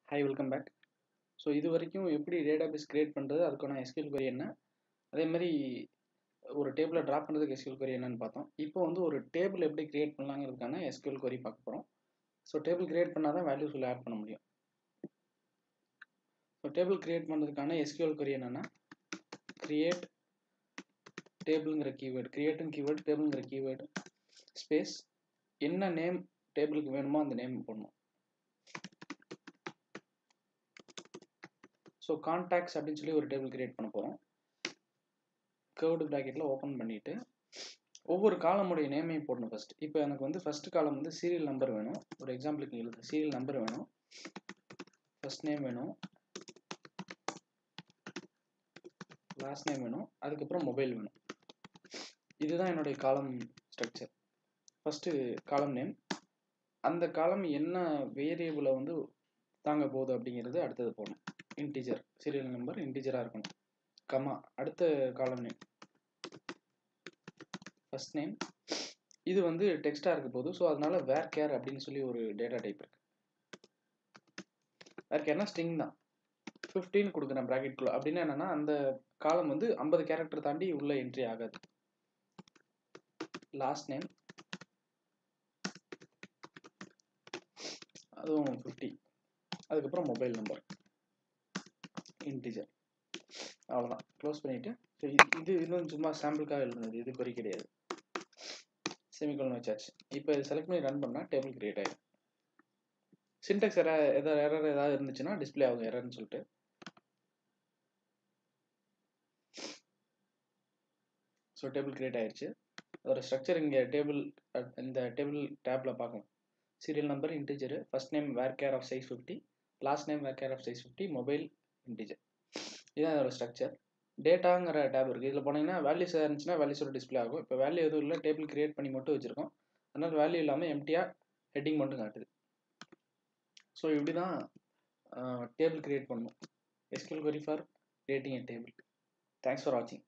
hi welcome back so இது வரைக்கும் எப்படி டேட்டாபேஸ் கிரியேட் பண்ணுறது அதுக்கான எஸ்கியூஎல் query என்ன அதே மாதிரி ஒரு டேபிளை ட்ராப் பண்ணுறதுக்கு எஸ்கியூஎல் query என்னன்னு பார்த்தோம் இப்போ வந்து ஒரு டேபிள் எப்படி கிரியேட் பண்ணலாங்கிறதுக்கான எஸ்கியூஎல் query பார்க்க போகிறோம் ஸோ டேபிள் கிரியேட் பண்ணால் தான் வேல்யூஸ் உள்ள ஆட் பண்ண முடியும் ஸோ டேபிள் கிரியேட் பண்ணுறதுக்கான எஸ்கியூஎல் query என்னென்னா கிரியேட் டேபிளுங்கிற கீவேர்டு கிரியேட்டுங்க கீவேர்டு டேபிளுங்கிற கீவேர்டு ஸ்பேஸ் என்ன நேம் டேபிளுக்கு வேணுமோ அந்த நேம் போடணும் ஸோ கான்டாக்ட்ஸ் அப்படின்னு சொல்லி ஒரு டேபிள் கிரியேட் பண்ண போகிறோம் கேர்டு ப்ராக்கெட்டில் ஓப்பன் பண்ணிவிட்டு ஒவ்வொரு காலமுடைய நேமையும் போடணும் ஃபஸ்ட் இப்போ எனக்கு வந்து ஃபஸ்ட்டு காலம் வந்து சீரியல் நம்பர் வேணும் ஒரு எக்ஸாம்பிளுக்கு எழுது சீரியல் நம்பர் வேணும் ஃபஸ்ட் நேம் வேணும் லாஸ்ட் நேம் வேணும் அதுக்கப்புறம் மொபைல் வேணும் இதுதான் என்னுடைய காலம் ஸ்ட்ரக்சர் ஃபஸ்ட்டு காலம் நேம் அந்த காலம் என்ன வேரியபிளை வந்து தாங்க போகுது அப்படிங்கிறது அடுத்தது போகணும் இன்டிஜர் சீரியல் நம்பர் இன்டிஜராக இருக்கணும் கமா அடுத்த காலம் நேம் ஃபஸ்ட் நேம் இது வந்து டெக்ஸ்டாக இருக்க போகுது ஸோ அதனால வேர் கேர் அப்படின்னு சொல்லி ஒரு டேட்டா டைப் இருக்கு வேர் கேர்னா ஸ்ட்ரிங் தான் ஃபிஃப்டீன் கொடுக்குறேன் ப்ராக்கெட்குள்ள அப்படின்னா என்னன்னா அந்த காலம் வந்து ஐம்பது கேரக்டர் தாண்டி உள்ள என்ட்ரி ஆகாது லாஸ்ட் நேம் அதுவும் ஃபிஃப்டி அதுக்கப்புறம் மொபைல் நம்பர் இன்டிஜர் அவ்வளோதான் க்ளோஸ் பண்ணிவிட்டு ஸோ இது இது இன்னும் சும்மா சாம்பிளுக்காக எழுதுனது இது குறி கிடையாது செமிகோலன் வச்சாச்சு இப்போ இது செலக்ட் பண்ணி ரன் பண்ணால் டேபிள் கிரியேட் ஆகிடும் சின்டெக்ஸ் எரா எதாவது எரர் ஏதாவது இருந்துச்சுன்னா டிஸ்பிளே ஆகும் எரர்னு சொல்லிட்டு ஸோ டேபிள் கிரியேட் ஆயிடுச்சு அதோட ஸ்ட்ரக்சர் இங்கே டேபிள் இந்த டேபிள் டேப்பில் பார்க்கலாம் serial number integer first name varchar of size fifty last name varchar of size fifty mobile integer இதுதான் இதோட ஸ்ட்ரக்சர் டேட்டாங்கிற டேப் இருக்குது இதில் போனீங்கன்னா வேல்யூஸ் இருந்துச்சுன்னா வேல்யூஸோட டிஸ்பிளே ஆகும் இப்போ வேல்யூ எதுவும் இல்லை டேபிள் கிரியேட் பண்ணி மட்டும் வச்சுருக்கோம் அதனால் வேல்யூ இல்லாமல் எம்டியாக ஹெட்டிங் மட்டும் காட்டுது ஸோ இப்படி தான் டேபிள் கிரியேட் பண்ணணும் SQL query for creating a table thanks for வாட்சிங்